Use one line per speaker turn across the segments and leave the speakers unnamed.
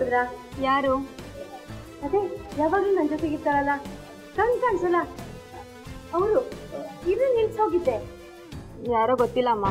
ನೋಡಿದ್ರಾ
ಯಾರು
ಅದೇ ಯಾವಾಗಲೂ ನನ್ನ ಜೊತೆಗಿರ್ತಾರಲ್ಲ ಕಣ್ ಕಾಣಿಸಲ್ಲ ಅವರು ಇದು ನಿಲ್ಸ್ ಹೋಗಿದ್ದೆ
ಯಾರೋ ಗೊತ್ತಿಲ್ಲ ಅಮ್ಮ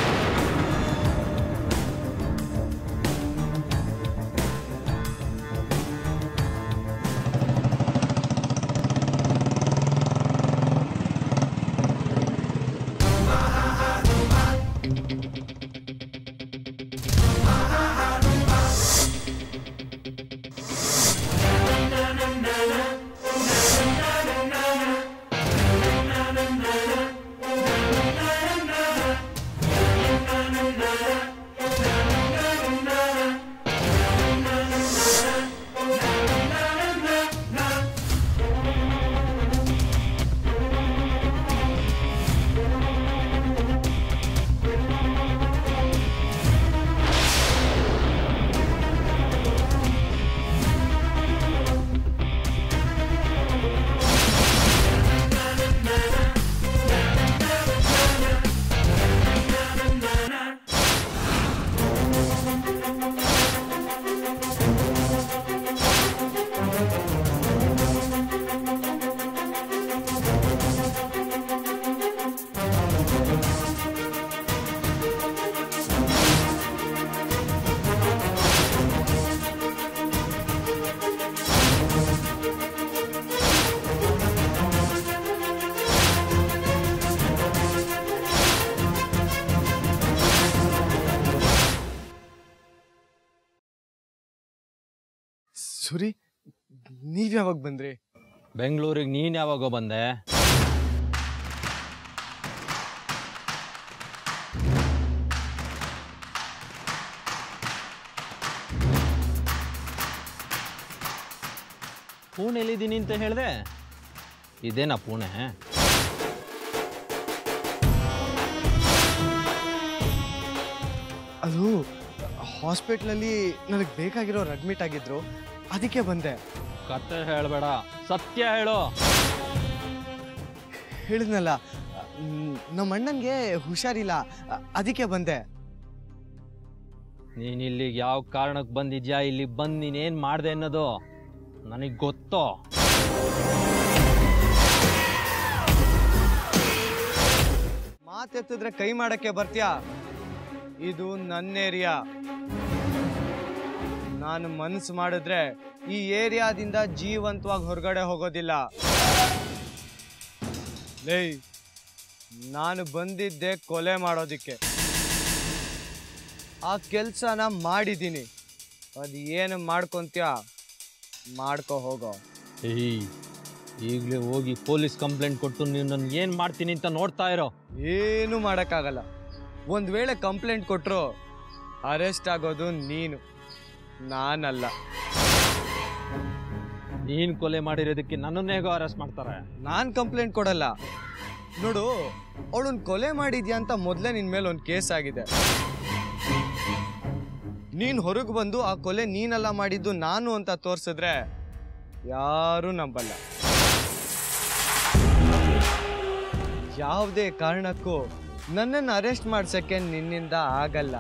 ಸುರಿ ನೀವ್ ಯಾವಾಗ ಬಂದ್ರಿ
ಬೆಂಗಳೂರಿಗೆ ನೀನು ಯಾವಾಗೋ ಬಂದೆ ಪುಣೆಲಿದ್ದೀನಿ ಅಂತ ಹೇಳಿದೆ ಇದೇನಾ ಪುಣೆ
ಅದು ಹಾಸ್ಪಿಟ್ಲಲ್ಲಿ ನನಗೆ ಬೇಕಾಗಿರೋರು ಅಡ್ಮಿಟ್ ಆಗಿದ್ರು ಅದಕ್ಕೆ ಬಂದೆ
ಕತೆ ಹೇಳಬೇಡ ಸತ್ಯ ಹೇಳು
ಹೇಳಿದ್ನಲ್ಲ ಮ್, ನಮ್ಮ ಅಣ್ಣನಿಗೆ ಹುಷಾರಿಲ್ಲ ಅ- ಅದಕ್ಕೆ ಬಂದೆ
ನೀನು ಇಲ್ಲಿಗೆ ಯಾವ ಕಾರಣಕ್ಕೆ ಬಂದಿದ್ಯಾ ಇಲ್ಲಿ ಬಂದು ನೀನೇನು ಮಾಡಿದೆ ಅನ್ನೋದು ನನಗೆ ಗೊತ್ತೋ
ಮಾತೆತ್ತಿದ್ರೆ ಕೈ ಮಾಡಕ್ಕೆ ಬರ್ತ್ಯಾ ಇದು ನನ್ನ ಏರಿಯಾ ನಾನು ಮನಸ್ಸು ಮಾಡಿದ್ರೆ ಈ ಏರಿಯಾದಿಂದ ಜೀವಂತವಾಗಿ ಹೊರಗಡೆ ಹೋಗೋದಿಲ್ಲ ಲೇ ನಾನು ಬಂದಿದ್ದೆ ಕೊಲೆ ಮಾಡೋದಿಕ್ಕೆ ಆ ಕೆಲಸನ ಮಾಡಿದ್ದೀನಿ ಅದು ಏನು ಮಾಡ್ಕೊಂತ್ಯಾ ಮಾಡ್ಕೊ ಹೋಗೋ
ಏಯ್ ಈಗಲೇ ಹೋಗಿ ಪೊಲೀಸ್ ಕಂಪ್ಲೇಂಟ್ ಕೊಟ್ಟು ನೀವು ನನ್ಗೆ ಏನು ಮಾಡ್ತೀನಿ ಅಂತ ನೋಡ್ತಾ ಇರೋ
ಏನು ಮಾಡೋಕ್ಕಾಗಲ್ಲ ಒಂದು ವೇಳೆ ಕಂಪ್ಲೇಂಟ್ ಕೊಟ್ಟರು ಅರೆಸ್ಟ್ ಆಗೋದು ನೀನು ನಾನಲ್ಲ
ನೀನು ಕೊಲೆ ಮಾಡಿರೋದಕ್ಕೆ ನನ್ನನ್ನು ಹೇಗೋ ಅರೆಸ್ಟ್ ಮಾಡ್ತಾರೆ
ನಾನು ಕಂಪ್ಲೇಂಟ್ ಕೊಡಲ್ಲ ನೋಡು ಅವಳನ್ನ ಕೊಲೆ ಮಾಡಿದ್ಯಾ ಅಂತ ಮೊದಲೇ ನಿನ್ನ ಮೇಲೆ ಒಂದು ಕೇಸ್ ಆಗಿದೆ ನೀನು ಹೊರಗೆ ಬಂದು ಆ ಕೊಲೆ ನೀನಲ್ಲ ಮಾಡಿದ್ದು ನಾನು ಅಂತ ತೋರಿಸಿದ್ರೆ ಯಾರೂ ನಂಬಲ್ಲ ಯಾವುದೇ ಕಾರಣಕ್ಕೂ ನನ್ನನ್ನು ಅರೆಸ್ಟ್ ಮಾಡ್ಸಕ್ಕೆ ನಿನ್ನಿಂದ ಆಗಲ್ಲ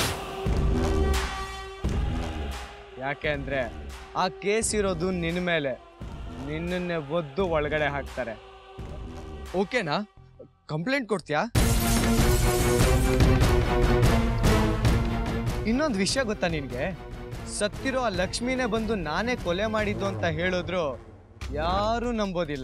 ಯಾಕೆ ಅಂದ್ರೆ ಆ ಕೇಸ್ ಇರೋದು ನಿನ್ನ ಮೇಲೆ ನಿನ್ನನ್ನೇ ಒದ್ದು ಒಳಗಡೆ ಹಾಕ್ತಾರೆ ಓಕೆನಾ ಕಂಪ್ಲೇಂಟ್ ಕೊಡ್ತೀಯಾ ಇನ್ನೊಂದು ವಿಷಯ ಗೊತ್ತಾ ನಿನಗೆ ಸತ್ತಿರೋ ಆ ಲಕ್ಷ್ಮಿನೇ ಬಂದು ನಾನೇ ಕೊಲೆ ಮಾಡಿದ್ದು ಅಂತ ಹೇಳಿದ್ರು ಯಾರೂ ನಂಬೋದಿಲ್ಲ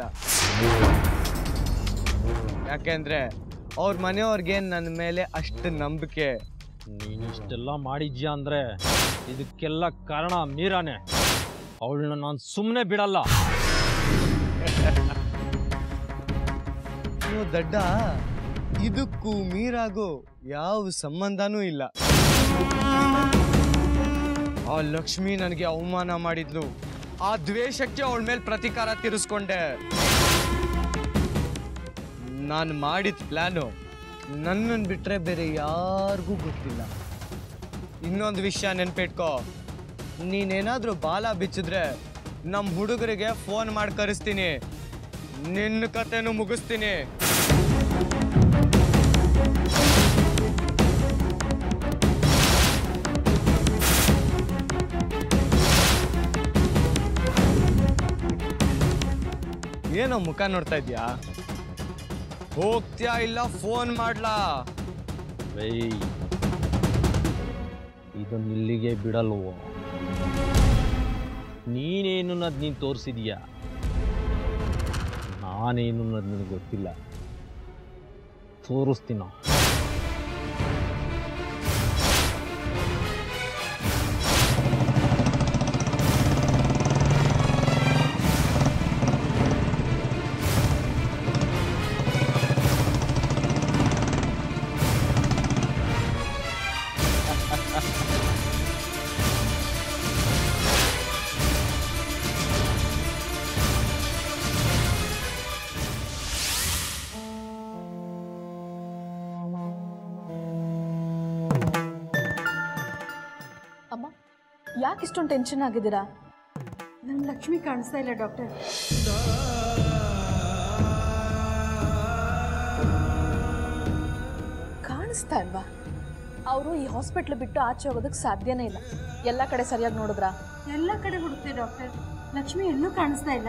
ಯಾಕೆಂದ್ರೆ ಅವ್ರ ಮನೆಯವ್ರಿಗೆ ನನ್ನ ಮೇಲೆ ಅಷ್ಟು ನಂಬಿಕೆ
ನೀನು ಇಷ್ಟೆಲ್ಲ ಮಾಡಿದ್ಯಾ ಅಂದ್ರೆ ಇದಕ್ಕೆಲ್ಲ ಕಾರಣ ಮೀರಾನೆ ಅವಳನ್ನ ನಾನು ಸುಮ್ಮನೆ ಬಿಡಲ್ಲ
ನೀವು ದಡ್ಡ ಇದಕ್ಕೂ ಮೀರಾಗೂ ಯಾವ ಸಂಬಂಧನೂ ಇಲ್ಲ ಆ ಲಕ್ಷ್ಮಿ ನನಗೆ ಅವಮಾನ ಮಾಡಿದ್ಲು ಆ ದ್ವೇಷಕ್ಕೆ ಅವಳ ಮೇಲೆ ಪ್ರತೀಕಾರ ತೀರಿಸ್ಕೊಂಡೆ ನಾನು ಮಾಡಿದ ಪ್ಲಾನು ನನ್ನನ್ನು ಬಿಟ್ರೆ ಬೇರೆ ಯಾರಿಗೂ ಗೊತ್ತಿಲ್ಲ ಇನ್ನೊಂದು ವಿಷಯ ನೆನ್ಪಿಟ್ಕೋ ನೀನೇನಾದ್ರೂ ಬಾಲ ಬಿಚ್ಚಿದ್ರೆ ನಮ್ಮ ಹುಡುಗರಿಗೆ ಫೋನ್ ಮಾಡಿ ಕರೆಸ್ತೀನಿ ನಿನ್ನ ಕತೆನೂ ಮುಗಿಸ್ತೀನಿ ಏನೋ ಮುಖ ನೋಡ್ತಾ ಇದ್ಯಾ ಹೋಗ್ತ್ಯಾ ಇಲ್ಲ ಫೋನ್ ಮಾಡ್ಲಾ
ಏಯ್ ಇದನ್ನ ಇಲ್ಲಿಗೆ ಬಿಡಲ್ವೋ ನೀನೇನು ಅನ್ನೋದು ನೀನು ತೋರಿಸಿದೀಯ ನಾನೇನು ಅನ್ನೋದು ನನಗೆ ಗೊತ್ತಿಲ್ಲ ತೋರಿಸ್ತೀನ
ಅಮ್ಮ ಯಾಕೆ ಇಷ್ಟೊಂದು ಟೆನ್ಷನ್ ಆಗಿದ್ದೀರಾ
ನನ್ನ ಲಕ್ಷ್ಮಿ ಕಾಣಿಸ್ತಾ ಇಲ್ಲ ಡಾಕ್ಟರ್
ಕಾಣಿಸ್ತಾ ಇಲ್ವಾ ಅವರು ಈ ಹಾಸ್ಪಿಟ್ಲ್ ಬಿಟ್ಟು ಆಚೆ ಹೋಗೋದಕ್ಕೆ ಸಾಧ್ಯನೇ ಇಲ್ಲ ಎಲ್ಲ ಕಡೆ ಸರಿಯಾಗಿ ನೋಡಿದ್ರಾ
ಎಲ್ಲ ಕಡೆ ಹುಡುಕ್ತೆ ಡಾಕ್ಟರ್ ಲಕ್ಷ್ಮಿ ಎಲ್ಲೂ ಕಾಣಿಸ್ತಾ ಇಲ್ಲ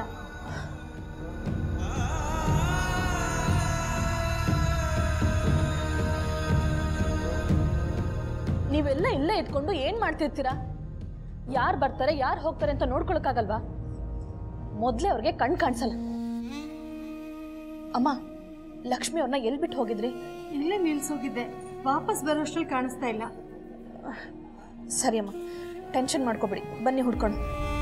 ನೀವೆಲ್ಲ ಇಲ್ಲೇ ಇದ್ಕೊಂಡು ಏನು ಮಾಡ್ತಿರ್ತೀರಾ ಯಾರು ಬರ್ತಾರೆ ಯಾರು ಹೋಗ್ತಾರೆ ಅಂತ ನೋಡ್ಕೊಳಕ್ಕಾಗಲ್ವಾ ಮೊದಲೇ ಅವ್ರಿಗೆ ಕಣ್ ಕಾಣಿಸಲ್ಲ ಅಮ್ಮ ಲಕ್ಷ್ಮಿ ಅವ್ರನ್ನ ಎಲ್ಲಿ ಬಿಟ್ಟು ಹೋಗಿದ್ರಿ
ಇಲ್ಲೇ ನಿಲ್ಸೋಗಿದ್ದೆ ವಾಪಸ್ ಬರೋಷ್ಟ್ರಲ್ಲಿ ಕಾಣಿಸ್ತಾ ಇಲ್ಲ
ಸರಿ ಅಮ್ಮ ಟೆನ್ಷನ್ ಮಾಡ್ಕೋಬೇಡಿ ಬನ್ನಿ ಹುಡ್ಕೊಂಡು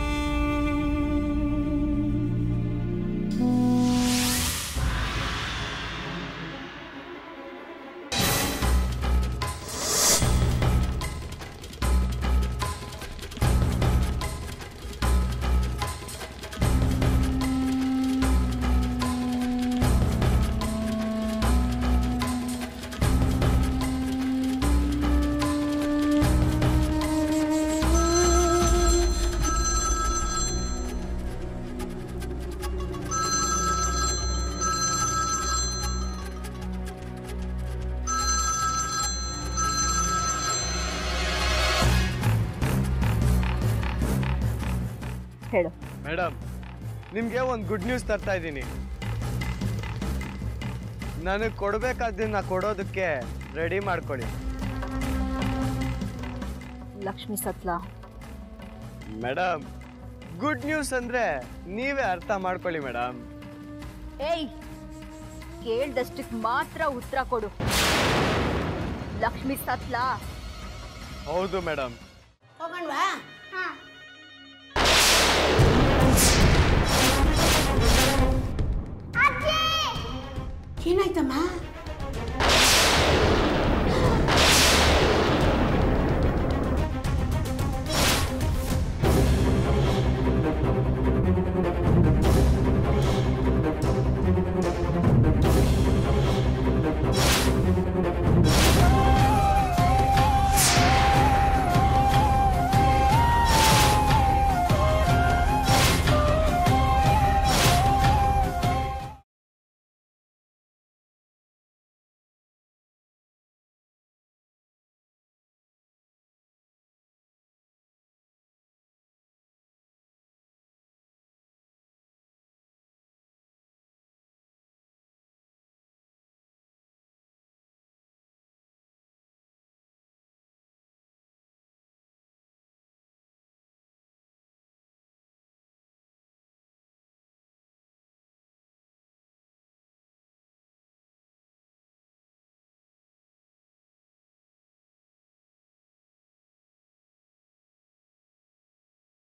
ಹೇಳು
ಮೇಡಮ್ ನಿಮಗೆ ಒಂದು ಗುಡ್ ನ್ಯೂಸ್ ತರ್ತಾ ಇದ್ದೀನಿ ನನಗೆ ಕೊಡಬೇಕಾದ್ದನ್ನ ಕೊಡೋದಕ್ಕೆ ರೆಡಿ ಮಾಡ್ಕೊಳ್ಳಿ
ಲಕ್ಷ್ಮಿ ಸತ್ಲಾ
ಮೇಡಮ್ ಗುಡ್ ನ್ಯೂಸ್ ಅಂದ್ರೆ ನೀವೇ ಅರ್ಥ ಮಾಡ್ಕೊಳ್ಳಿ ಮೇಡಮ್
ಏಯ್ ಕೇಳ್ದಷ್ಟಕ್ಕೆ ಮಾತ್ರ ಉತ್ತರ ಕೊಡು ಲಕ್ಷ್ಮಿ ಸತ್ಲಾ
ಹೌದು ಮೇಡಮ್
ಏನಾಯ್ತಮ್ಮ